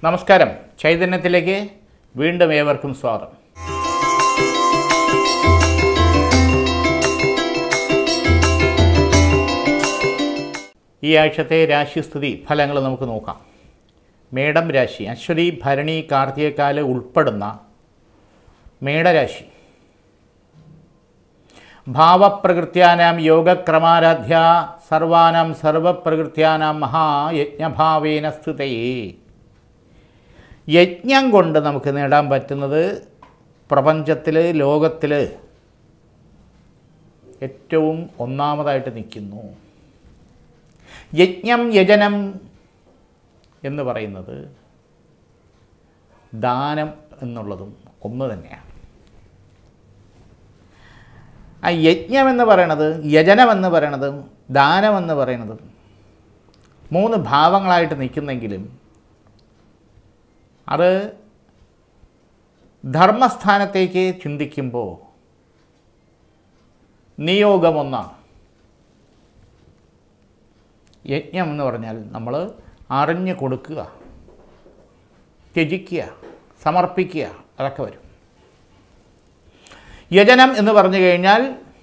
നമസ്കാരം ചൈതന്യത്തിലേക്ക് വീണ്ടും ഏവർക്കും സ്വാഗതം ഈ ആഴ്ചത്തെ രാശിസ്ഥിതി ഫലങ്ങൾ നമുക്ക് നോക്കാം മേടം രാശി അശ്വതി ഭരണി കാർത്തികക്കാല് ഉൾപ്പെടുന്ന മേടരാശി ഭാവപ്രകൃത്യാനാം യോഗക്രമാരാധ്യ സർവാനാം സർവപ്രകൃത്യാനാം മഹായജ്ഞഭാവേന സ്ഥിതയേ യജ്ഞം കൊണ്ട് നമുക്ക് നേടാൻ പറ്റുന്നത് പ്രപഞ്ചത്തിൽ ലോകത്തിൽ ഏറ്റവും ഒന്നാമതായിട്ട് നിൽക്കുന്നു യജ്ഞം യജനം എന്ന് പറയുന്നത് ദാനം എന്നുള്ളതും ഒന്ന് തന്നെയാണ് ആ യജ്ഞം എന്ന് പറയണത് യജനം എന്ന് പറയണത് ദാനം എന്ന് പറയണത് മൂന്ന് ഭാവങ്ങളായിട്ട് നിൽക്കുന്നെങ്കിലും അത് ധർമ്മസ്ഥാനത്തേക്ക് ചിന്തിക്കുമ്പോൾ നിയോഗമൊന്നാണ് യജ്ഞം എന്ന് പറഞ്ഞാൽ നമ്മൾ അറിഞ്ഞു കൊടുക്കുക ത്യജിക്കുക സമർപ്പിക്കുക അതൊക്കെ വരും യജനം എന്ന് പറഞ്ഞു കഴിഞ്ഞാൽ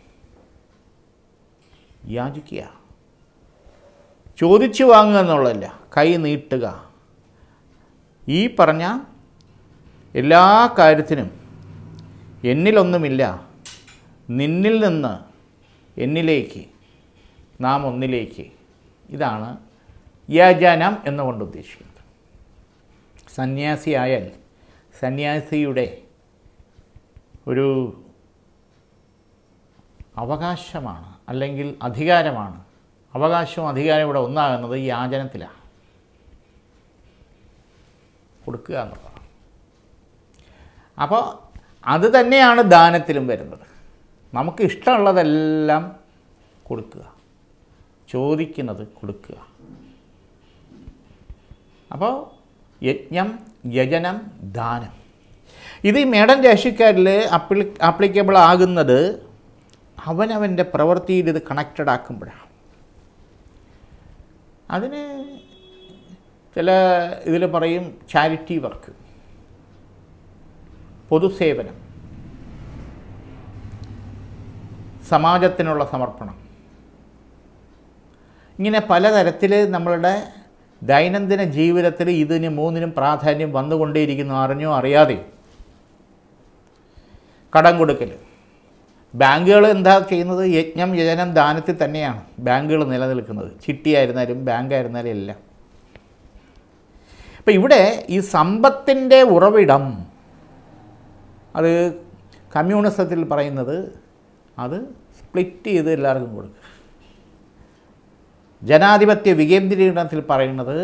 യാചിക്കുക ചോദിച്ചു വാങ്ങുക എന്നുള്ളതല്ല കൈ നീട്ടുക ഈ പറഞ്ഞ എല്ലാ കാര്യത്തിനും എന്നിലൊന്നുമില്ല നിന്നിൽ നിന്ന് എന്നിലേക്ക് നാം ഒന്നിലേക്ക് ഇതാണ് യജനം എന്നുകൊണ്ട് ഉദ്ദേശിക്കുന്നത് സന്യാസിയായാൽ സന്യാസിയുടെ ഒരു അവകാശമാണ് അല്ലെങ്കിൽ അധികാരമാണ് അവകാശവും അധികാരവും ഇവിടെ ഒന്നാകുന്നത് യാചനത്തിലാണ് കൊടുക്കുക എന്നുള്ളതാണ് അപ്പോൾ അത് തന്നെയാണ് ദാനത്തിലും വരുന്നത് നമുക്ക് ഇഷ്ടമുള്ളതെല്ലാം കൊടുക്കുക ചോദിക്കുന്നത് കൊടുക്കുക അപ്പോൾ യജ്ഞം യജനം ദാനം ഇത് ഈ മേടൻ രാശിക്കാരിൽ അപ്ലി ആപ്ലിക്കബിൾ ആകുന്നത് അവനവൻ്റെ പ്രവൃത്തിയിൽ ഇത് കണക്റ്റഡ് ആക്കുമ്പോഴാണ് അതിന് ചില ഇതിൽ പറയും ചാരിറ്റി വർക്ക് പൊതുസേവനം സമാജത്തിനുള്ള സമർപ്പണം ഇങ്ങനെ പലതരത്തിൽ നമ്മളുടെ ദൈനംദിന ജീവിതത്തിൽ ഇതിന് മൂന്നിനും പ്രാധാന്യം വന്നുകൊണ്ടേയിരിക്കുന്നു അറിഞ്ഞോ അറിയാതെയോ കടം കൊടുക്കൽ ബാങ്കുകൾ എന്താ ചെയ്യുന്നത് യജ്ഞം യജനം ദാനത്തിൽ തന്നെയാണ് ബാങ്കുകൾ നിലനിൽക്കുന്നത് ചിട്ടിയായിരുന്നാലും ബാങ്കായിരുന്നാലും എല്ലാം അപ്പം ഇവിടെ ഈ സമ്പത്തിൻ്റെ ഉറവിടം അത് കമ്മ്യൂണിസത്തിൽ പറയുന്നത് അത് സ്പ്ലിറ്റ് ചെയ്ത് എല്ലാവർക്കും കൊടുക്കുക ജനാധിപത്യ വികേന്ദ്രീകരണത്തിൽ പറയുന്നത്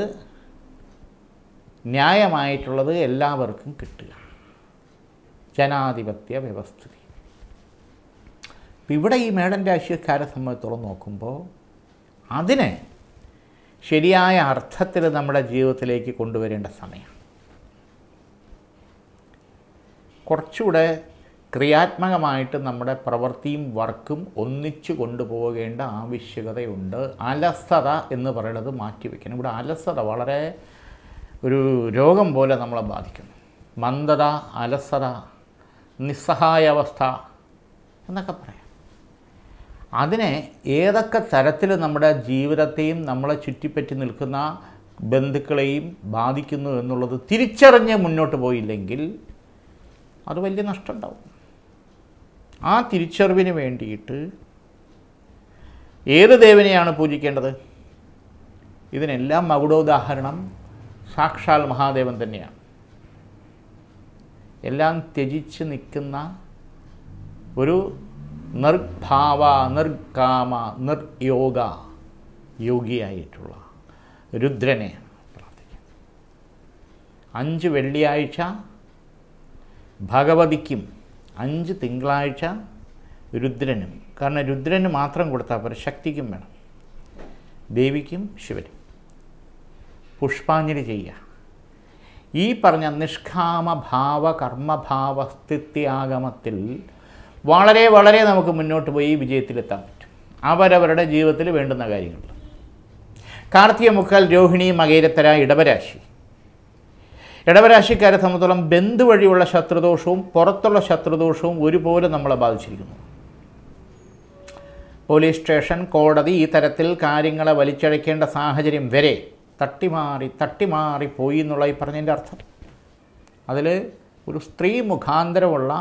ന്യായമായിട്ടുള്ളത് എല്ലാവർക്കും കിട്ടുക ജനാധിപത്യ വ്യവസ്ഥിതി ഇവിടെ ഈ മേടൻ രാശിക്കാരെ സംബന്ധിച്ചോളം നോക്കുമ്പോൾ അതിനെ ശരിയായ അർത്ഥത്തിൽ നമ്മുടെ ജീവിതത്തിലേക്ക് കൊണ്ടുവരേണ്ട സമയം കുറച്ചുകൂടെ ക്രിയാത്മകമായിട്ട് നമ്മുടെ പ്രവൃത്തിയും വർക്കും ഒന്നിച്ചു കൊണ്ടുപോകേണ്ട ആവശ്യകതയുണ്ട് അലസത എന്ന് പറയുന്നത് മാറ്റിവെക്കണം ഇവിടെ അലസത വളരെ ഒരു രോഗം പോലെ നമ്മളെ ബാധിക്കുന്നു മന്ദത അലസത നിസ്സഹായാവസ്ഥ എന്നൊക്കെ പറയാം അതിനെ ഏതൊക്കെ തരത്തിൽ നമ്മുടെ ജീവിതത്തെയും നമ്മളെ ചുറ്റിപ്പറ്റി നിൽക്കുന്ന ബന്ധുക്കളെയും ബാധിക്കുന്നു എന്നുള്ളത് തിരിച്ചറിഞ്ഞ് മുന്നോട്ട് പോയില്ലെങ്കിൽ അത് വലിയ നഷ്ടം ഉണ്ടാവും ആ തിരിച്ചറിവിന് വേണ്ടിയിട്ട് ഏത് ദേവനെയാണ് പൂജിക്കേണ്ടത് ഇതിനെല്ലാം മകുടോദാഹരണം സാക്ഷാൽ മഹാദേവൻ തന്നെയാണ് എല്ലാം ത്യജിച്ച് നിൽക്കുന്ന ഒരു നിർഭാവ നിർകാമ നിർയോഗ യോഗിയായിട്ടുള്ള രുദ്രനെ പ്രാർത്ഥിക്കാം അഞ്ച് വെള്ളിയാഴ്ച ഭഗവതിക്കും അഞ്ച് തിങ്കളാഴ്ച രുദ്രനും കാരണം രുദ്രന് മാത്രം കൊടുത്താൽ പോരാ ശക്തിക്കും വേണം ദേവിക്കും ശിവനും പുഷ്പാഞ്ജലി ചെയ്യുക ഈ പറഞ്ഞ നിഷ്കാമ ഭാവ കർമ്മഭാവ സ്ഥിത്യാഗമത്തിൽ വളരെ വളരെ നമുക്ക് മുന്നോട്ട് പോയി വിജയത്തിലെത്താൻ പറ്റും അവരവരുടെ ജീവിതത്തിൽ വേണ്ടുന്ന കാര്യങ്ങൾ കാർത്തിക മുക്കാൽ രോഹിണി മകേരത്തര ഇടവരാശി ഇടവരാശിക്കാരെ സംബന്ധിച്ചോളം ബന്ധു വഴിയുള്ള ശത്രുദോഷവും പുറത്തുള്ള ശത്രുദോഷവും ഒരുപോലെ നമ്മളെ ബാധിച്ചിരിക്കുന്നു പോലീസ് സ്റ്റേഷൻ കോടതി ഈ തരത്തിൽ കാര്യങ്ങളെ വലിച്ചഴക്കേണ്ട സാഹചര്യം വരെ തട്ടിമാറി തട്ടിമാറി പോയി എന്നുള്ള ഈ പറഞ്ഞതിൻ്റെ അർത്ഥം അതിൽ ഒരു സ്ത്രീ മുഖാന്തരമുള്ള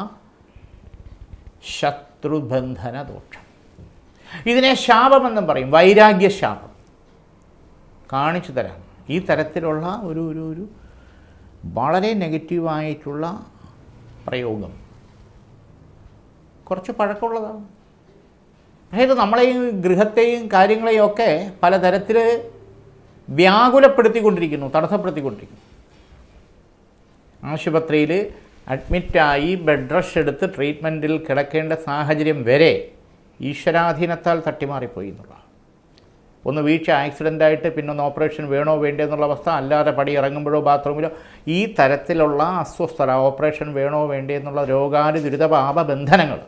ശത്രുബന്ധന ദോഷം ഇതിനെ ശാപമെന്നും പറയും വൈരാഗ്യ ശാപം കാണിച്ചു തരാം ഈ തരത്തിലുള്ള ഒരു ഒരു ഒരു വളരെ നെഗറ്റീവായിട്ടുള്ള പ്രയോഗം കുറച്ച് പഴക്കമുള്ളതാണ് അതായത് നമ്മളെയും ഗൃഹത്തെയും കാര്യങ്ങളെയും ഒക്കെ പലതരത്തിൽ വ്യാകുലപ്പെടുത്തിക്കൊണ്ടിരിക്കുന്നു തടസ്സപ്പെടുത്തിക്കൊണ്ടിരിക്കുന്നു ആശുപത്രിയിൽ അഡ്മിറ്റായി ബെഡ് റഷ് എടുത്ത് ട്രീറ്റ്മെൻറ്റിൽ കിടക്കേണ്ട സാഹചര്യം വരെ ഈശ്വരാധീനത്താൽ തട്ടിമാറിപ്പോയി എന്നുള്ള ഒന്ന് വീഴ്ച ആക്സിഡൻ്റായിട്ട് പിന്നെ ഒന്ന് ഓപ്പറേഷൻ വേണോ വേണ്ടേ എന്നുള്ള അവസ്ഥ അല്ലാതെ പടി ഇറങ്ങുമ്പോഴോ ബാത്റൂമിലോ ഈ തരത്തിലുള്ള അസ്വസ്ഥത ഓപ്പറേഷൻ വേണോ വേണ്ടേ എന്നുള്ള രോഗാതി ദുരിതപാപ ബന്ധനങ്ങൾ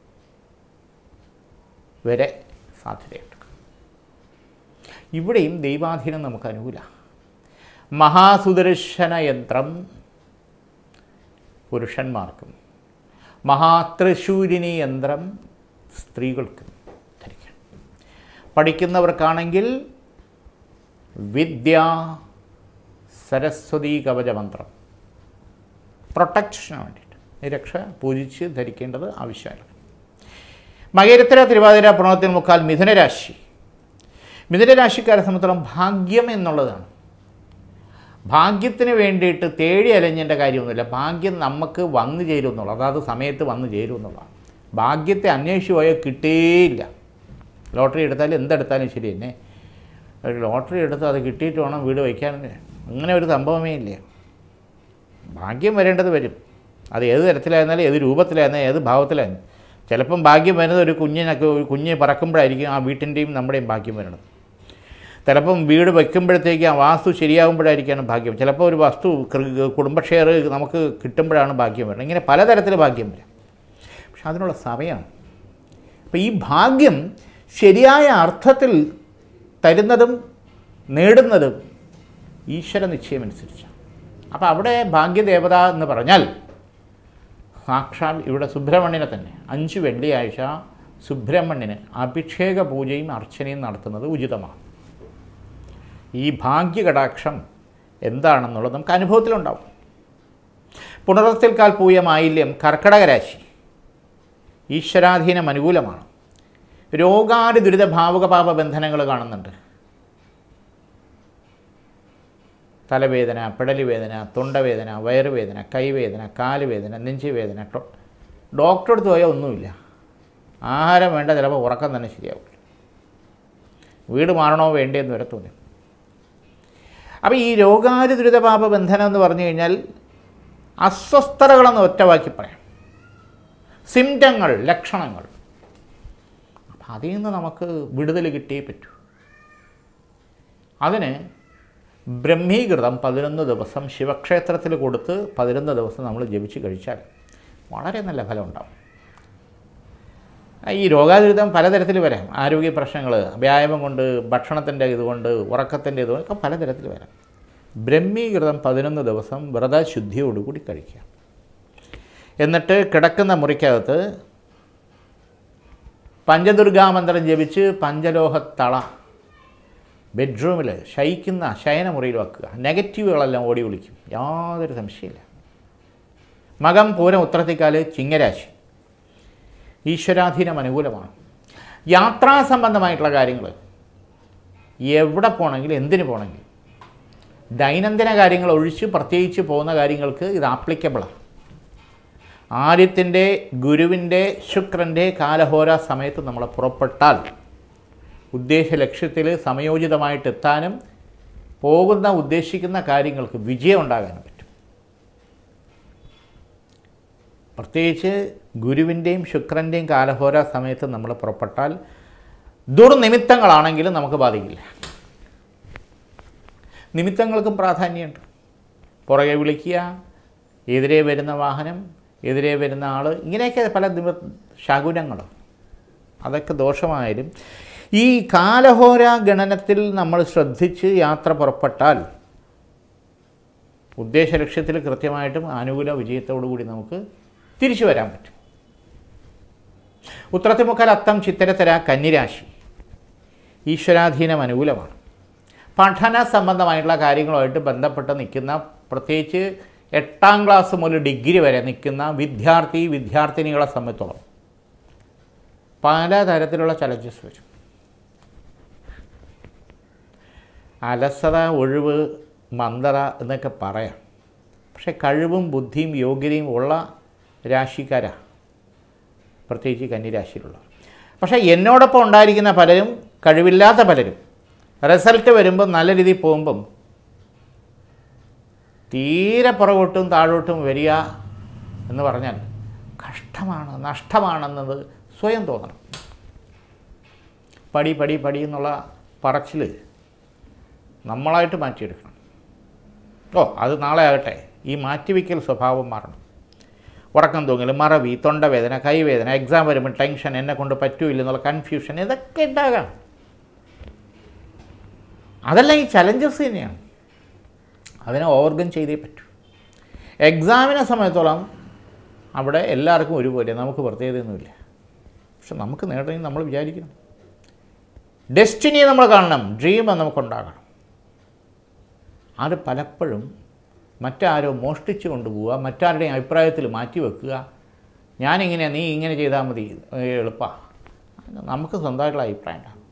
വരെ സാധ്യതയുണ്ട് ഇവിടെയും ദൈവാധീനം നമുക്ക് അനുകൂല മഹാസുദർശന യന്ത്രം പുരുഷന്മാർക്കും മഹാത്രിശൂരിണി യന്ത്രം സ്ത്രീകൾക്കും ധരിക്കണം പഠിക്കുന്നവർക്കാണെങ്കിൽ വിദ്യ സരസ്വതി കവചമന്ത്രം പ്രൊട്ടക്ഷന് വേണ്ടിയിട്ട് ഈ രക്ഷ പൂജിച്ച് ധരിക്കേണ്ടത് ആവശ്യമാണ് മകരത്തിര തിരുവാതിര പ്രണവത്തിൽ മുക്കാൽ മിഥുനരാശി മിഥുനരാശിക്കാരെ സംബന്ധിച്ചിടത്തോളം ഭാഗ്യം എന്നുള്ളതാണ് ഭാഗ്യത്തിന് വേണ്ടിയിട്ട് തേടി അലഞ്ഞേണ്ട കാര്യമൊന്നുമില്ല ഭാഗ്യം നമുക്ക് വന്നു ചേരും എന്നുള്ളത് അതാത് സമയത്ത് വന്നു ചേരും എന്നുള്ളതാണ് ഭാഗ്യത്തെ അന്വേഷിച്ച് പോയാൽ കിട്ടേയില്ല ലോട്ടറി എടുത്താലും എന്തെടുത്താലും ശരി തന്നെ ഒരു ലോട്ടറി എടുത്ത് അത് കിട്ടിയിട്ട് വേണം വീട് വയ്ക്കാൻ അങ്ങനെ ഒരു സംഭവമേ ഇല്ല ഭാഗ്യം വരേണ്ടത് വരും അത് ഏത് തരത്തിലായിരുന്നാലും ഏത് രൂപത്തിലായിരുന്നാലും ഏത് ഭാവത്തിലായിരുന്നു ചിലപ്പം ഭാഗ്യം വരുന്നത് ഒരു കുഞ്ഞിനൊക്കെ ഒരു കുഞ്ഞ് പറക്കുമ്പോഴായിരിക്കും ആ വീട്ടിൻ്റെയും നമ്മുടെയും ഭാഗ്യം വരണത് ചിലപ്പം വീട് വയ്ക്കുമ്പോഴത്തേക്ക് ആ വാസ്തു ശരിയാകുമ്പോഴായിരിക്കാണ് ഭാഗ്യം ചിലപ്പോൾ ഒരു വസ്തു കൃ- കുടുംബ ഷെയർ നമുക്ക് കിട്ടുമ്പോഴാണ് ഭാഗ്യം വരുന്നത് ഇങ്ങനെ പലതരത്തിൽ ഭാഗ്യം വരാം പക്ഷെ അതിനുള്ള സമയമാണ് അപ്പോൾ ഈ ഭാഗ്യം ശരിയായ അർത്ഥത്തിൽ തരുന്നതും നേടുന്നതും ഈശ്വര നിശ്ചയമനുസരിച്ചാണ് അപ്പോൾ അവിടെ ഭാഗ്യദേവത എന്ന് പറഞ്ഞാൽ സാക്ഷാൽ ഇവിടെ സുബ്രഹ്മണ്യനെ തന്നെ അഞ്ച് വെള്ളിയാഴ്ച സുബ്രഹ്മണ്യന് അഭിഷേക പൂജയും അർച്ചനയും നടത്തുന്നത് ഉചിതമാണ് ഈ ഭാഗ്യകടാക്ഷം എന്താണെന്നുള്ളത് നമുക്ക് അനുഭവത്തിലുണ്ടാവും പുണർത്തിൽ കാൽ പൂയ മാലിന്യം കർക്കടക രാശി ഈശ്വരാധീനം അനുകൂലമാണ് രോഗാതി ദുരിത ഭാവുക പാപ ബന്ധനങ്ങൾ കാണുന്നുണ്ട് തലവേദന പിടലി വേദന തൊണ്ടവേദന വയറുവേദന കൈവേദന കാലുവേദന നെഞ്ചുവേദന ടോ ഡോക്ടറെ അടുത്ത് പോയാൽ ഒന്നുമില്ല ആഹാരം വേണ്ട ചിലപ്പോൾ ഉറക്കം തന്നെ ശരിയാവില്ല വീട് മാറണോ വേണ്ടേന്ന് വരെ തോന്നി അപ്പോൾ ഈ രോഗാതി ദുരിതപാപ ബന്ധനം എന്ന് പറഞ്ഞു കഴിഞ്ഞാൽ അസ്വസ്ഥതകളെന്ന് ഒറ്റവാക്കി പറയാം സിംറ്റങ്ങൾ ലക്ഷണങ്ങൾ അപ്പം അതിൽ നിന്ന് നമുക്ക് വിടുതൽ കിട്ടിയേ പറ്റൂ അതിന് ബ്രഹ്മീകൃതം പതിനൊന്ന് ദിവസം ശിവക്ഷേത്രത്തിൽ കൊടുത്ത് പതിനൊന്ന് ദിവസം നമ്മൾ ജപിച്ച് കഴിച്ചാൽ വളരെ നല്ല ഫലം ഉണ്ടാവും ഈ രോഗാതുരിതം പലതരത്തിൽ വരാം ആരോഗ്യ പ്രശ്നങ്ങൾ വ്യായാമം കൊണ്ട് ഭക്ഷണത്തിൻ്റെ ഇതുകൊണ്ട് ഉറക്കത്തിൻ്റെ ഇതുകൊണ്ട് ഒക്കെ പലതരത്തിൽ വരാം ബ്രഹ്മീകൃതം പതിനൊന്ന് ദിവസം വ്രതശുദ്ധിയോടുകൂടി കഴിക്കുക എന്നിട്ട് കിടക്കുന്ന മുറിക്കകത്ത് പഞ്ചദുർഗാമന്ത്രം ജപിച്ച് പഞ്ചലോഹത്തള ബെഡ്റൂമിൽ ശയിക്കുന്ന ശയനമുറിയിൽ വെക്കുക നെഗറ്റീവുകളെല്ലാം ഓടി വിളിക്കും യാതൊരു സംശയമില്ല മകം പൂരം ഉത്രത്തിക്കാല് ചിങ്ങരാശി ഈശ്വരാധീനം അനുകൂലമാണ് യാത്രാ സംബന്ധമായിട്ടുള്ള കാര്യങ്ങൾ എവിടെ പോകണമെങ്കിലും എന്തിനു പോകണമെങ്കിലും ദൈനംദിന കാര്യങ്ങൾ ഒഴിച്ച് പ്രത്യേകിച്ച് പോകുന്ന കാര്യങ്ങൾക്ക് ഇത് ആപ്ലിക്കബിളാണ് ആര്യത്തിൻ്റെ ഗുരുവിൻ്റെ ശുക്രൻ്റെ കാലഹോര സമയത്ത് നമ്മൾ പുറപ്പെട്ടാൽ ഉദ്ദേശ ലക്ഷ്യത്തിൽ സമയോചിതമായിട്ട് എത്താനും പോകുന്ന ഉദ്ദേശിക്കുന്ന കാര്യങ്ങൾക്ക് വിജയം ഉണ്ടാകാനും പറ്റും പ്രത്യേകിച്ച് ഗുരുവിൻ്റെയും ശുക്രൻ്റെയും കാലഹോര സമയത്ത് നമ്മൾ പുറപ്പെട്ടാൽ ദുർനിമിത്തങ്ങളാണെങ്കിലും നമുക്ക് ബാധിക്കില്ല നിമിത്തങ്ങൾക്കും പ്രാധാന്യമുണ്ട് പുറകെ വിളിക്കുക എതിരെ വരുന്ന വാഹനം എതിരെ വരുന്ന ആൾ ഇങ്ങനെയൊക്കെ പല നിമ ശകുനങ്ങളും അതൊക്കെ ദോഷമായാലും ഈ കാലഹോര ഗണനത്തിൽ നമ്മൾ ശ്രദ്ധിച്ച് യാത്ര പുറപ്പെട്ടാൽ ഉദ്ദേശ ലക്ഷ്യത്തിൽ കൃത്യമായിട്ടും അനുകൂല വിജയത്തോടു കൂടി നമുക്ക് തിരിച്ചു വരാൻ പറ്റും ഉത്രത്തിമുക്കാൽ അത്തം ചിത്തരത്തര കന്നിരാശി ഈശ്വരാധീനം അനുകൂലമാണ് പഠന സംബന്ധമായിട്ടുള്ള കാര്യങ്ങളുമായിട്ട് ബന്ധപ്പെട്ട് നിൽക്കുന്ന പ്രത്യേകിച്ച് എട്ടാം ക്ലാസ് മുതൽ ഡിഗ്രി വരെ നിൽക്കുന്ന വിദ്യാർത്ഥി വിദ്യാർത്ഥിനികളെ സംബന്ധിച്ചോളം പലതരത്തിലുള്ള ചലഞ്ചസ് വരും അലസത ഒഴിവ് മന്ദത എന്നൊക്കെ പറയാം പക്ഷെ കഴിവും ബുദ്ധിയും യോഗ്യതയും ഉള്ള രാശിക്കാരാ പ്രത്യേകിച്ച് കന്നിരാശിയിലുള്ളവർ പക്ഷേ എന്നോടൊപ്പം ഉണ്ടായിരിക്കുന്ന പലരും കഴിവില്ലാത്ത പലരും റിസൾട്ട് വരുമ്പോൾ നല്ല രീതിയിൽ പോകുമ്പം തീരെ പുറകോട്ടും താഴോട്ടും വരിക എന്ന് പറഞ്ഞാൽ കഷ്ടമാണ് നഷ്ടമാണെന്നത് സ്വയം തോന്നണം പടി പടി പടി എന്നുള്ള പറച്ചിൽ നമ്മളായിട്ട് മാറ്റിയെടുക്കണം ഓ അത് നാളെ ആകട്ടെ ഈ മാറ്റിവെക്കൽ സ്വഭാവം മാറണം ഉറക്കം തൂങ്ങൽ മറവി തൊണ്ടവേദന കൈവേദന എക്സാം വരുമ്പോൾ ടെൻഷൻ എന്നെ കൊണ്ട് പറ്റൂല്ല എന്നുള്ള കൺഫ്യൂഷൻ ഇതൊക്കെ ഉണ്ടാകാം അതെല്ലാം ഈ ചലഞ്ചസ് തന്നെയാണ് അതിനെ ഓവർകം ചെയ്തേ പറ്റൂ എക്സാമിനെ സമയത്തോളം അവിടെ എല്ലാവർക്കും ഒരുപോലെ നമുക്ക് പ്രത്യേകതയൊന്നുമില്ല പക്ഷെ നമുക്ക് നേടണമെങ്കിൽ നമ്മൾ വിചാരിക്കണം ഡെസ്റ്റിനിയെ നമ്മൾ കാണണം ഡ്രീം നമുക്കുണ്ടാകണം അത് പലപ്പോഴും മറ്റാരോ മോഷ്ടിച്ചു കൊണ്ടുപോവുക മറ്റാരുടെയും അഭിപ്രായത്തിൽ മാറ്റിവെക്കുക ഞാനിങ്ങനെ നീ ഇങ്ങനെ ചെയ്താൽ മതി എളുപ്പമാണ് നമുക്ക് സ്വന്തമായിട്ടുള്ള അഭിപ്രായം ഉണ്ടാകും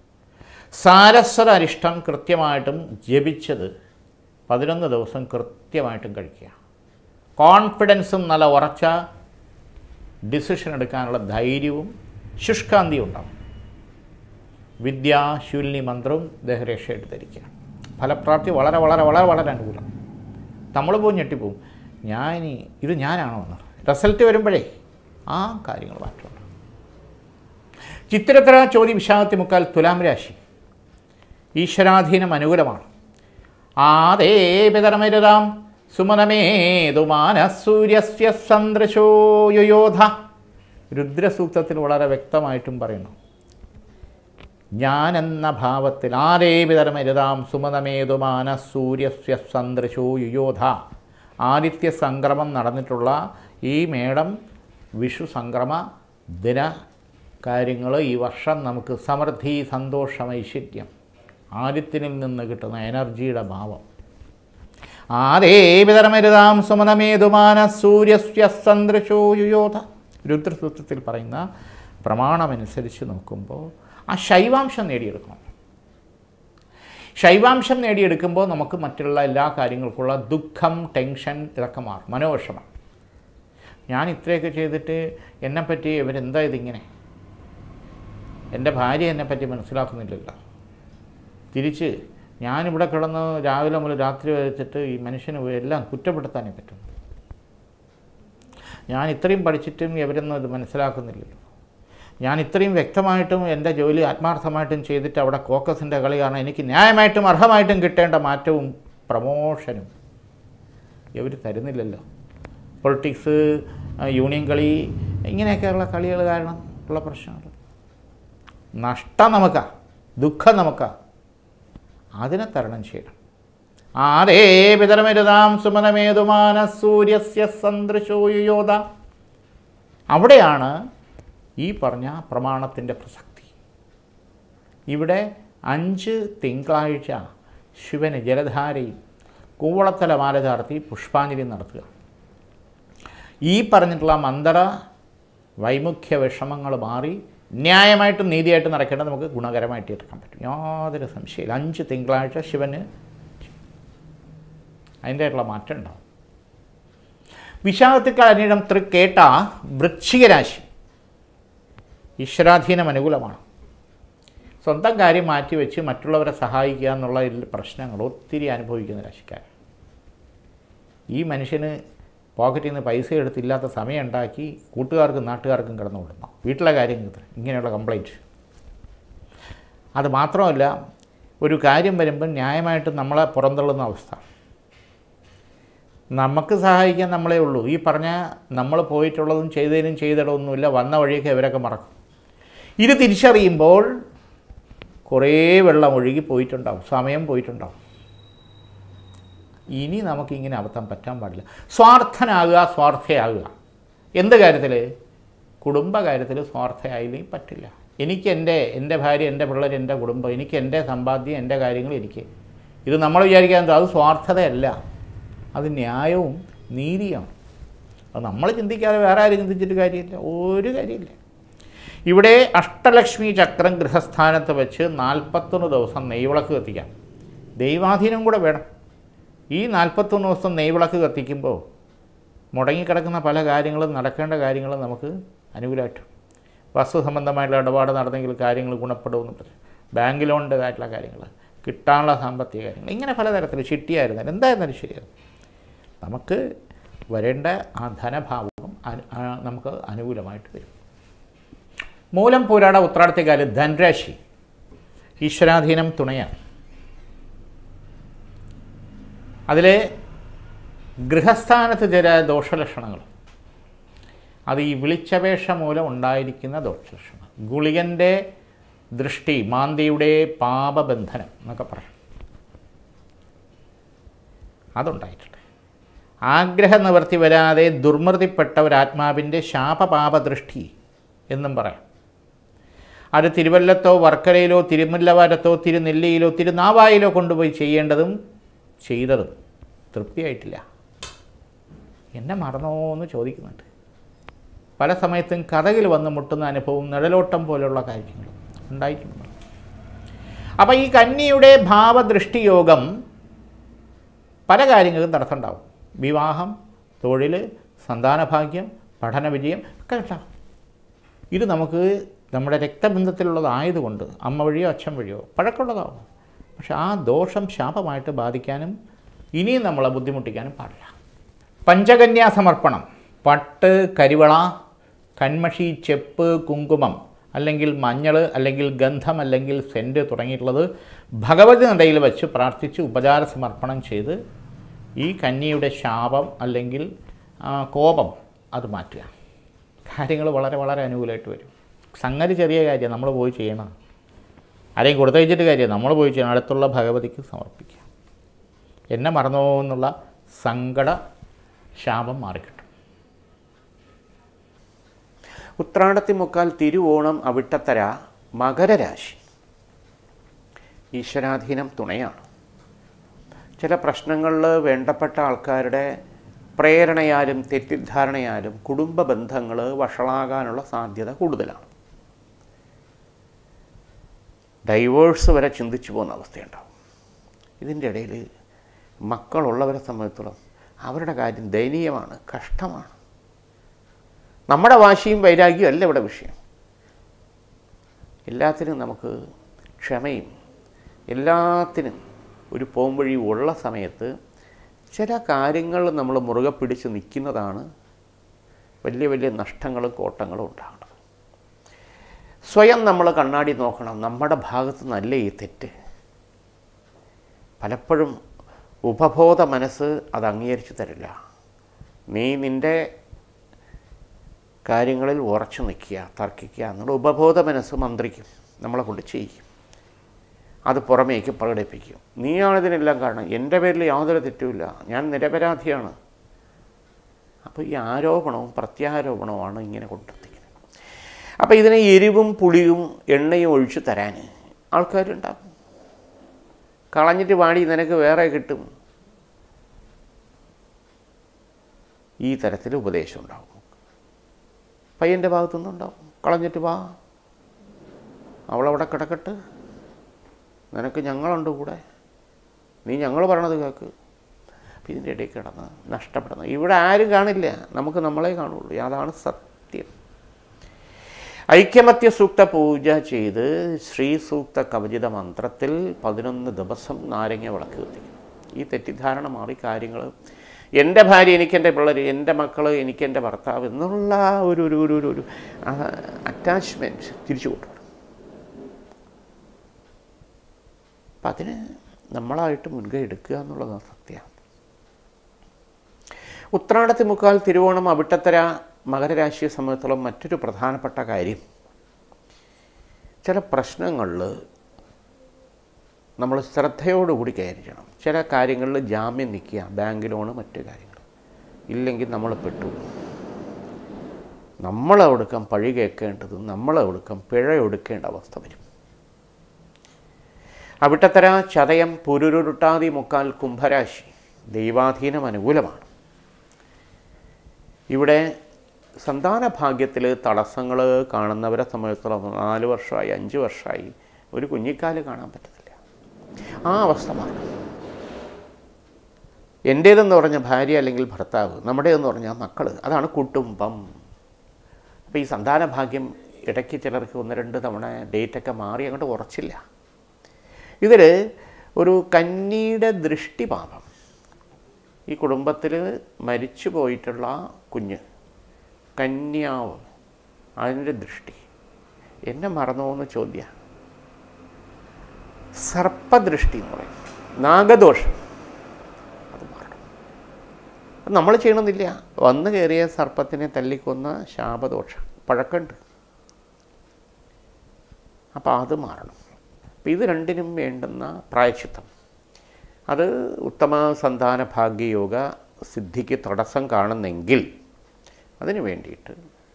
സാരസ്വത അരിഷ്ടം കൃത്യമായിട്ടും ജപിച്ചത് പതിനൊന്ന് ദിവസം കൃത്യമായിട്ടും കഴിക്കുക കോൺഫിഡൻസും നല്ല ഉറച്ച ഡിസിഷൻ എടുക്കാനുള്ള ധൈര്യവും ശുഷ്കാന്തിയും ഉണ്ടാവും വിദ്യാശൂലിനി മന്ത്രവും ദേഹരക്ഷയായിട്ട് ധരിക്കുക ഫലപ്രാപ്തി വളരെ വളരെ വളരെ വളരെ അനുകൂലം നമ്മൾ പോയി ഞെട്ടിപ്പോവും ഞാൻ ഇനി ഇത് ഞാനാണോ എന്ന് റിസൾട്ട് വരുമ്പോഴേ ആ കാര്യങ്ങൾ മാറ്റമുണ്ട് ചിത്തിരത്തര ചോദ്യ വിശാഖത്തി മുക്കാൽ തുലാം രാശി ഈശ്വരാധീനം അനുകൂലമാണ് ആദേ പിതരമരുതാം സുമനമേതുമാനസൂര്യസ്യ സന്ദൃശോ യുയോധ രുദ്രസൂക്തത്തിൽ വളരെ വ്യക്തമായിട്ടും പറയുന്നു ഞാൻ എന്ന ഭാവത്തിൽ ആരേപിതരമരുതാം സുമതമേതുമാന സൂര്യസ്യ സന്ദൃശോ യുയോധ ആദിത്യ സംക്രമം നടന്നിട്ടുള്ള ഈ മേടം വിഷു സംക്രമ ദിന കാര്യങ്ങൾ ഈ വർഷം നമുക്ക് സമൃദ്ധി സന്തോഷം ഐശ്വര്യം ആദിത്യനിൽ നിന്ന് കിട്ടുന്ന എനർജിയുടെ ഭാവം ആരേപിതരമരുതാം സുമതമേതുമാന സൂര്യസ്യ സന്ദൃശോ യുയോധ രുദ്രസൂത്രത്തിൽ പറയുന്ന പ്രമാണമനുസരിച്ച് നോക്കുമ്പോൾ ആ ശൈവാംശം നേടിയെടുക്കണം ശൈവാംശം നേടിയെടുക്കുമ്പോൾ നമുക്ക് മറ്റുള്ള എല്ലാ കാര്യങ്ങൾക്കുള്ള ദുഃഖം ടെൻഷൻ ഇതൊക്കെ മാറും മനോവിഷമം ഞാൻ ഇത്രയൊക്കെ ചെയ്തിട്ട് എന്നെപ്പറ്റി ഇവരെന്താ ഇതിങ്ങനെ എൻ്റെ ഭാര്യ എന്നെപ്പറ്റി മനസ്സിലാക്കുന്നില്ലല്ലോ തിരിച്ച് ഞാനിവിടെ കിടന്ന് രാവിലെ മുതൽ രാത്രി വെച്ചിട്ട് ഈ മനുഷ്യന് എല്ലാം കുറ്റപ്പെടുത്താനേ പറ്റും ഞാൻ ഇത്രയും പഠിച്ചിട്ടും ഇവരൊന്നും ഇത് മനസ്സിലാക്കുന്നില്ലല്ലോ ഞാൻ ഇത്രയും വ്യക്തമായിട്ടും എൻ്റെ ജോലി ആത്മാർത്ഥമായിട്ടും ചെയ്തിട്ട് അവിടെ കോക്കസിൻ്റെ കളി കാരണം എനിക്ക് ന്യായമായിട്ടും അർഹമായിട്ടും കിട്ടേണ്ട മാറ്റവും പ്രമോഷനും ഇവർ തരുന്നില്ലല്ലോ പൊളിറ്റിക്സ് യൂണിയൻ കളി ഇങ്ങനെയൊക്കെയുള്ള കളികൾ കാരണം ഉള്ള പ്രശ്നങ്ങൾ നഷ്ടം നമുക്കാ ദുഃഖം നമുക്കാ അതിനെ തരണം ചെയ്യണം ആരേ പിതരമരുതാം സുമനമേതുമാന സൂര്യസ്യ സന്ദൃശോ യോധ അവിടെയാണ് ഈ പറഞ്ഞ പ്രമാണത്തിൻ്റെ പ്രസക്തി ഇവിടെ അഞ്ച് തിങ്കളാഴ്ച ശിവന് ജലധാരയും കൂവളത്തല മാല ചാർത്തി പുഷ്പാഞ്ജലി നടത്തുക ഈ പറഞ്ഞിട്ടുള്ള മന്ദര വൈമുഖ്യ വിഷമങ്ങൾ മാറി ന്യായമായിട്ടും നീതിയായിട്ടും നടക്കേണ്ടത് നമുക്ക് ഗുണകരമായിട്ട് എടുക്കാൻ പറ്റും യാതൊരു സംശയമില്ല അഞ്ച് തിങ്കളാഴ്ച ശിവന് അതിൻ്റെ ആയിട്ടുള്ള മാറ്റം ഉണ്ടാവും വിശാഖത്തിക്കാൾ അനീടം തൃക്കേട്ട വൃശ്ചികരാശി ഈശ്വരാധീനം അനുകൂലമാണ് സ്വന്തം കാര്യം മാറ്റിവെച്ച് മറ്റുള്ളവരെ സഹായിക്കുക എന്നുള്ള ഇതിൽ പ്രശ്നങ്ങൾ ഒത്തിരി അനുഭവിക്കുന്ന രാശിക്കാർ ഈ മനുഷ്യന് പോക്കറ്റിൽ നിന്ന് പൈസ എടുത്തില്ലാത്ത സമയം ഉണ്ടാക്കി കൂട്ടുകാർക്കും നാട്ടുകാർക്കും കിടന്നു കൊടുക്കണം വീട്ടിലെ കാര്യം ഇങ്ങനെയുള്ള കംപ്ലൈൻറ്റ് അത് മാത്രമല്ല ഒരു കാര്യം വരുമ്പം ന്യായമായിട്ട് നമ്മളെ പുറന്തള്ളുന്ന അവസ്ഥ നമുക്ക് സഹായിക്കാൻ നമ്മളേ ഉള്ളൂ ഈ പറഞ്ഞ നമ്മൾ പോയിട്ടുള്ളതും ചെയ്തതിനും ചെയ്തിടമൊന്നുമില്ല വന്ന വഴിയൊക്കെ ഇവരൊക്കെ മറക്കും ഇത് തിരിച്ചറിയുമ്പോൾ കുറേ വെള്ളം ഒഴുകി പോയിട്ടുണ്ടാവും സമയം പോയിട്ടുണ്ടാവും ഇനി നമുക്കിങ്ങനെ അബദ്ധം പറ്റാൻ പാടില്ല സ്വാർത്ഥനാകുക സ്വാർത്ഥയാകുക എന്ത് കാര്യത്തിൽ കുടുംബ കാര്യത്തിൽ സ്വാർത്ഥയായില്ലെങ്കിൽ പറ്റില്ല എനിക്ക് എൻ്റെ എൻ്റെ ഭാര്യ എൻ്റെ പിള്ളേർ എൻ്റെ കുടുംബം എനിക്ക് എൻ്റെ സമ്പാദ്യം എൻ്റെ കാര്യങ്ങൾ എനിക്ക് ഇത് നമ്മൾ വിചാരിക്കാൻ അത് സ്വാർത്ഥതയല്ല അത് ന്യായവും നീതിയാണ് അത് നമ്മൾ ചിന്തിക്കാതെ വേറെ ആരും ചിന്തിച്ചിട്ട് കാര്യമില്ല ഒരു കാര്യമില്ല ഇവിടെ അഷ്ടലക്ഷ്മി ചക്രം ഗൃഹസ്ഥാനത്ത് വെച്ച് നാൽപ്പത്തൊന്ന് ദിവസം നെയ്വിളക്ക് കത്തിക്കാം ദൈവാധീനം കൂടെ വേണം ഈ നാൽപ്പത്തൊന്ന് ദിവസം നെയ്വിളക്ക് കത്തിക്കുമ്പോൾ മുടങ്ങിക്കിടക്കുന്ന പല കാര്യങ്ങളും നടക്കേണ്ട കാര്യങ്ങളും നമുക്ക് അനുകൂലമായിട്ട് വസ്തു സംബന്ധമായിട്ടുള്ള ഇടപാട് നടന്നെങ്കിൽ കാര്യങ്ങൾ ഗുണപ്പെടുമെന്ന് പറഞ്ഞു ബാങ്ക് ലോണിൻ്റെ ആയിട്ടുള്ള കാര്യങ്ങൾ കിട്ടാനുള്ള സാമ്പത്തിക കാര്യങ്ങൾ ഇങ്ങനെ പലതരത്തിൽ ചിട്ടിയായിരുന്നാലും എന്തായിരുന്നാലും ശരിയാണ് നമുക്ക് വരേണ്ട ആ ധനഭാവം അനു- ആ നമുക്ക് അനുകൂലമായിട്ട് വരും മൂലം പോരാട ഉത്രാടത്തെക്കാല് ധൻരാശി ഈശ്വരാധീനം തുണയാണ് അതിൽ ഗൃഹസ്ഥാനത്ത് ചില ദോഷലക്ഷണങ്ങൾ അത് ഈ വിളിച്ചപേക്ഷ മൂലം ഉണ്ടായിരിക്കുന്ന ദോഷലക്ഷണം ഗുളികൻ്റെ ദൃഷ്ടി മാന്തിയുടെ പാപബന്ധനം എന്നൊക്കെ പറയാം അതുണ്ടായിട്ടുണ്ട് ആഗ്രഹ നിവർത്തി വരാതെ ദുർമൃതിപ്പെട്ട ഒരാത്മാവിൻ്റെ ശാപപാപദൃഷ്ടി എന്നും പറയാം അത് തിരുവല്ലത്തോ വർക്കലയിലോ തിരുമുല്ലവാരത്തോ തിരുനെല്ലിയിലോ തിരുനാവായിലോ കൊണ്ടുപോയി ചെയ്യേണ്ടതും ചെയ്തതും തൃപ്തിയായിട്ടില്ല എന്നെ മറന്നോ എന്ന് ചോദിക്കുന്നുണ്ട് പല സമയത്തും കഥകിൽ വന്ന് മുട്ടുന്ന അനുഭവം നിഴലോട്ടം പോലുള്ള കാര്യങ്ങൾ ഉണ്ടായിട്ടുണ്ട് അപ്പോൾ ഈ കന്യയുടെ ഭാവദൃഷ്ടി യോഗം പല കാര്യങ്ങൾക്കും തടസ്സമുണ്ടാവും വിവാഹം തൊഴിൽ സന്താനഭാഗ്യം പഠന വിജയം ഒക്കെ ഉണ്ടാവും ഇത് നമുക്ക് നമ്മുടെ രക്തബന്ധത്തിലുള്ളതായതുകൊണ്ട് അമ്മ വഴിയോ അച്ഛൻ വഴിയോ പഴക്കമുള്ളതാവും പക്ഷെ ആ ദോഷം ശാപമായിട്ട് ബാധിക്കാനും ഇനിയും നമ്മളെ ബുദ്ധിമുട്ടിക്കാനും പാടില്ല പഞ്ചകന്യാ സമർപ്പണം പട്ട് കരിവള കൺമഷി ചെപ്പ് കുങ്കുമം അല്ലെങ്കിൽ മഞ്ഞൾ അല്ലെങ്കിൽ ഗന്ധം അല്ലെങ്കിൽ സെൻറ്റ് തുടങ്ങിയിട്ടുള്ളത് ഭഗവതി നടയിൽ വെച്ച് പ്രാർത്ഥിച്ച് ഉപചാര സമർപ്പണം ചെയ്ത് ഈ കന്യയുടെ ശാപം അല്ലെങ്കിൽ ആ, കോപം അത് മാറ്റുക കാര്യങ്ങൾ വളരെ വളരെ അനുകൂലമായിട്ട് വരും സംഗതി ചെറിയ കാര്യം നമ്മൾ പോയി ചെയ്യണം ആരെയും കൊടുത്തയച്ചിട്ട് കാര്യം നമ്മൾ പോയി ചെയ്യണം അടുത്തുള്ള ഭഗവതിക്ക് സമർപ്പിക്കുക എന്നെ മറന്നോ എന്നുള്ള സങ്കട ശാപം മാറിക്കിട്ടും ഉത്രാടത്തി മുക്കാൽ തിരുവോണം അവിട്ടത്തര മകരരാശി ഈശ്വരാധീനം തുണയാണ് ചില പ്രശ്നങ്ങളിൽ വേണ്ടപ്പെട്ട ആൾക്കാരുടെ പ്രേരണയാലും തെറ്റിദ്ധാരണയാലും കുടുംബ ബന്ധങ്ങൾ വഷളാകാനുള്ള സാധ്യത കൂടുതലാണ് ഡൈവേഴ്സ് വരെ ചിന്തിച്ചു പോകുന്ന അവസ്ഥയുണ്ടാവും ഇതിൻ്റെ ഇടയിൽ മക്കളുള്ളവരെ സംബന്ധിച്ചിടത്തോളം അവരുടെ കാര്യം ദയനീയമാണ് കഷ്ടമാണ് നമ്മുടെ വാശിയും വൈരാഗ്യവും അല്ല ഇവിടെ വിഷയം എല്ലാത്തിനും നമുക്ക് ക്ഷമയും എല്ലാത്തിനും ഒരു പോംവഴി ഉള്ള സമയത്ത് ചില കാര്യങ്ങൾ നമ്മൾ മുറുകെ പിടിച്ച് നിൽക്കുന്നതാണ് വലിയ വലിയ നഷ്ടങ്ങളും കോട്ടങ്ങളും ഉണ്ടാകുന്നത് സ്വയം നമ്മൾ കണ്ണാടി നോക്കണം നമ്മുടെ ഭാഗത്ത് നിന്നല്ലേ ഈ തെറ്റ് പലപ്പോഴും ഉപബോധ മനസ്സ് അത് അംഗീകരിച്ചു തരില്ല നീ നിൻ്റെ കാര്യങ്ങളിൽ ഉറച്ചു നിൽക്കുക തർക്കിക്കുക എന്നുള്ള ഉപബോധ മനസ്സ് മന്ത്രിക്കും നമ്മളെ കൊണ്ട് ചെയ്യിക്കും അത് പുറമേക്ക് പ്രകടിപ്പിക്കും നീയാണിതിനെല്ലാം കാരണം എൻ്റെ പേരിൽ യാതൊരു തെറ്റുമില്ല ഞാൻ നിരപരാധിയാണ് അപ്പോൾ ഈ ആരോപണവും പ്രത്യാരോപണവുമാണ് ഇങ്ങനെ കൊണ്ടെത്തിക്കുന്നത് അപ്പോൾ ഇതിനെ എരിവും പുളിയും എണ്ണയും ഒഴിച്ചു തരാൻ ആൾക്കാരുണ്ടാകും കളഞ്ഞിട്ട് വാടി നിനക്ക് വേറെ കിട്ടും ഈ തരത്തിൽ ഉപദേശം ഉണ്ടാവും പയ്യൻ്റെ ഭാഗത്തുനിന്നുണ്ടാവും കളഞ്ഞിട്ട് വാ അവളവിടെ കിടക്കട്ട് നിനക്ക് ഞങ്ങളുണ്ട് കൂടെ നീ ഞങ്ങൾ പറയണത് കേൾക്ക് അപ്പം ഇതിൻ്റെ ഇടയിൽ കിടന്ന് നഷ്ടപ്പെടുന്നു ഇവിടെ ആരും കാണില്ല നമുക്ക് നമ്മളെ കാണുള്ളൂ അതാണ് സത്യം ഐക്യമത്യ സൂക്ത പൂജ ചെയ്ത് ശ്രീ സൂക്ത കവചിത മന്ത്രത്തിൽ പതിനൊന്ന് ദിവസം നാരങ്ങ വിളക്ക് കത്തിക്കും ഈ തെറ്റിദ്ധാരണ മാറി കാര്യങ്ങൾ എൻ്റെ ഭാര്യ എനിക്കെൻ്റെ പിള്ളേർ എൻ്റെ മക്കൾ എനിക്കെൻ്റെ ഭർത്താവ് എന്നുള്ള ഒരു ഒരു ഒരു ഒരു ഒരു അറ്റാച്ച്മെൻറ്റ് തിരിച്ചു കൊണ്ടുവരും അപ്പം അതിന് നമ്മളായിട്ട് മുൻകൈ എടുക്കുക എന്നുള്ളതാണ് സത്യമാണ് ഉത്രാടത്തി മുക്കാൽ തിരുവോണം അവിട്ടത്തര മകരരാശിയെ സംബന്ധിച്ചിടത്തോളം മറ്റൊരു പ്രധാനപ്പെട്ട കാര്യം ചില പ്രശ്നങ്ങളിൽ നമ്മൾ ശ്രദ്ധയോടുകൂടി കൈകാര്യം ചില കാര്യങ്ങളിൽ ജാമ്യം നിൽക്കുക ബാങ്ക് ലോണ് മറ്റു കാര്യങ്ങൾ ഇല്ലെങ്കിൽ നമ്മൾ പെട്ടു നമ്മളെടുക്കം പഴി കേൾക്കേണ്ടത് നമ്മളെടുക്കം പിഴ ഒടുക്കേണ്ട അവസ്ഥ വരും അവിട്ടത്തര ചതയം പുരുരുട്ടാതി മുക്കാൽ കുംഭരാശി ദൈവാധീനം അനുകൂലമാണ് ഇവിടെ സന്താന ഭാഗ്യത്തിൽ തടസ്സങ്ങൾ കാണുന്നവരെ സംബന്ധിച്ചിടത്തോളം നാല് വർഷമായി അഞ്ച് വർഷമായി ഒരു കുഞ്ഞിക്കാല് കാണാൻ പറ്റത്തില്ല ആ അവസ്ഥ മാറും എൻ്റേതെന്ന് പറഞ്ഞ ഭാര്യ അല്ലെങ്കിൽ ഭർത്താവ് നമ്മുടേതെന്ന് പറഞ്ഞാൽ മക്കൾ അതാണ് കുടുംബം അപ്പോൾ ഈ സന്താന ഭാഗ്യം ഇടയ്ക്ക് ചിലർക്ക് ഒന്ന് രണ്ട് തവണ ഡേറ്റൊക്കെ മാറി അങ്ങോട്ട് ഉറച്ചില്ല ഇതിൽ ഒരു കന്നിയുടെ ദൃഷ്ടിപാപം ഈ കുടുംബത്തിൽ മരിച്ചു പോയിട്ടുള്ള കുഞ്ഞ് കന്യാവ് അതിൻ്റെ ദൃഷ്ടി എന്നെ മറന്നോ എന്ന് ചോദ്യ സർപ്പദൃഷ്ടി എന്ന് പറയും നാഗദോഷം അത് മാറണം അത് നമ്മൾ ചെയ്യണമെന്നില്ല വന്നു കയറിയ സർപ്പത്തിനെ തല്ലിക്കൊന്ന ശാപദോഷം പഴക്കമുണ്ട് അപ്പോൾ അത് മാറണം അപ്പം ഇത് രണ്ടിനും വേണ്ടുന്ന പ്രായച്ചിത്തം അത് ഉത്തമ സന്താന ഭാഗ്യയോഗ സിദ്ധിക്ക് തടസ്സം കാണുന്നെങ്കിൽ അതിന് വേണ്ടിയിട്ട്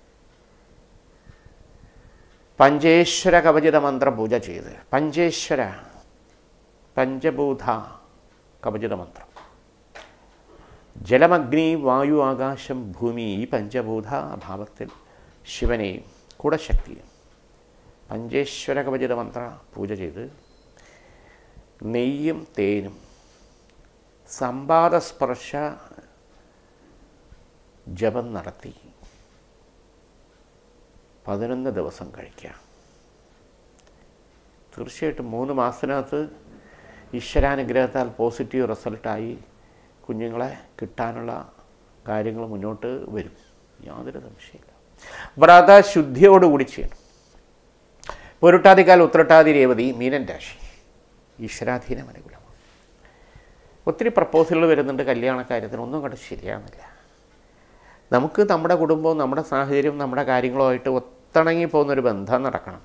പഞ്ചേശ്വര കവചിത മന്ത്ര പൂജ ചെയ്ത് പഞ്ചേശ്വര പഞ്ചഭൂത കവചിത മന്ത്രം ജലമഗ്നി വായു ആകാശം ഭൂമി ഈ പഞ്ചഭൂത അഭാവത്തിൽ ശിവനെയും കൂടെ ശക്തിയും പഞ്ചേശ്വര കവചിത മന്ത്ര പൂജ ചെയ്ത് നെയ്യും തേനും സമ്പാദസ്പർശ ജപം നടത്തി പതിനൊന്ന് ദിവസം കഴിക്കുക തീർച്ചയായിട്ടും മൂന്ന് മാസത്തിനകത്ത് ഈശ്വരാനുഗ്രഹത്താൽ പോസിറ്റീവ് റിസൾട്ടായി കുഞ്ഞുങ്ങളെ കിട്ടാനുള്ള കാര്യങ്ങൾ മുന്നോട്ട് വരും യാതൊരു സംശയമില്ല വ്രതശുദ്ധിയോടുകൂടി ചെയ്യണം പൊരുട്ടാതിക്കാൽ ഉത്രട്ടാതി രേവതി മീനൻ രാശി ഈശ്വരാധീനം അനുകൂലമാണ് ഒത്തിരി പ്രപ്പോസലുകൾ വരുന്നുണ്ട് കല്യാണ കാര്യത്തിന് ഒന്നും കണ്ട് ശരിയാകുന്നില്ല നമുക്ക് നമ്മുടെ കുടുംബവും നമ്മുടെ സാഹചര്യവും നമ്മുടെ കാര്യങ്ങളുമായിട്ട് ഒത്തിണങ്ങി പോകുന്നൊരു ബന്ധം നടക്കണം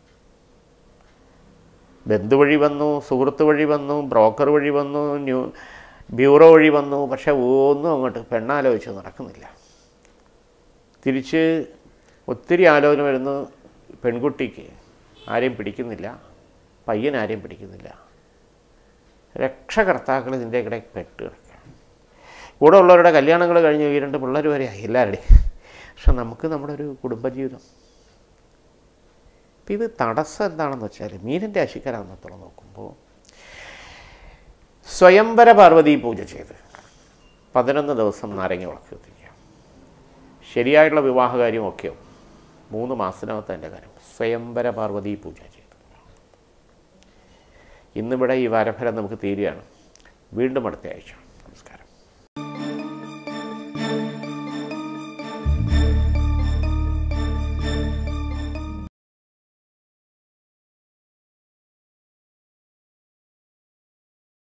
ബന്ധു വഴി വന്നു സുഹൃത്ത് വഴി വന്നു ബ്രോക്കർ വഴി വന്നു ന്യൂ ബ്യൂറോ വഴി വന്നു പക്ഷെ ഒന്നും അങ്ങോട്ട് പെണ്ണാലോചിച്ച് നടക്കുന്നില്ല തിരിച്ച് ഒത്തിരി ആലോചന വരുന്നു പെൺകുട്ടിക്ക് ആരെയും പിടിക്കുന്നില്ല പയ്യൻ ആരെയും പിടിക്കുന്നില്ല രക്ഷകർത്താക്കൾ ഇതിൻ്റെ ഇടയിൽ പെട്ട് കിടക്കുക കൂടെ ഉള്ളവരുടെ കല്യാണങ്ങൾ കഴിഞ്ഞ് ഈ രണ്ട് പിള്ളേർ വരെയായി എല്ലാവരുടെയും പക്ഷെ നമുക്ക് നമ്മുടെ ഒരു കുടുംബജീവിതം ഇപ്പം ഇത് തടസ്സം എന്താണെന്ന് വെച്ചാൽ മീനൻ്റെ രാശിക്കാരാണെന്നത്തോളം നോക്കുമ്പോൾ സ്വയംവര പാർവതി പൂജ ചെയ്ത് പതിനൊന്ന് ദിവസം നാരങ്ങ വിളക്ക് കത്തിക്കുക ശരിയായിട്ടുള്ള വിവാഹകാര്യം ഒക്കെ മൂന്ന് മാസത്തിനകത്ത് എൻ്റെ കാര്യം സ്വയംവര പാർവതി പൂജ ചെയ്ത് ഇന്നിവിടെ ഈ വാരഫലം നമുക്ക് തീരുകയാണ് വീണ്ടും അടുത്ത ആഴ്ച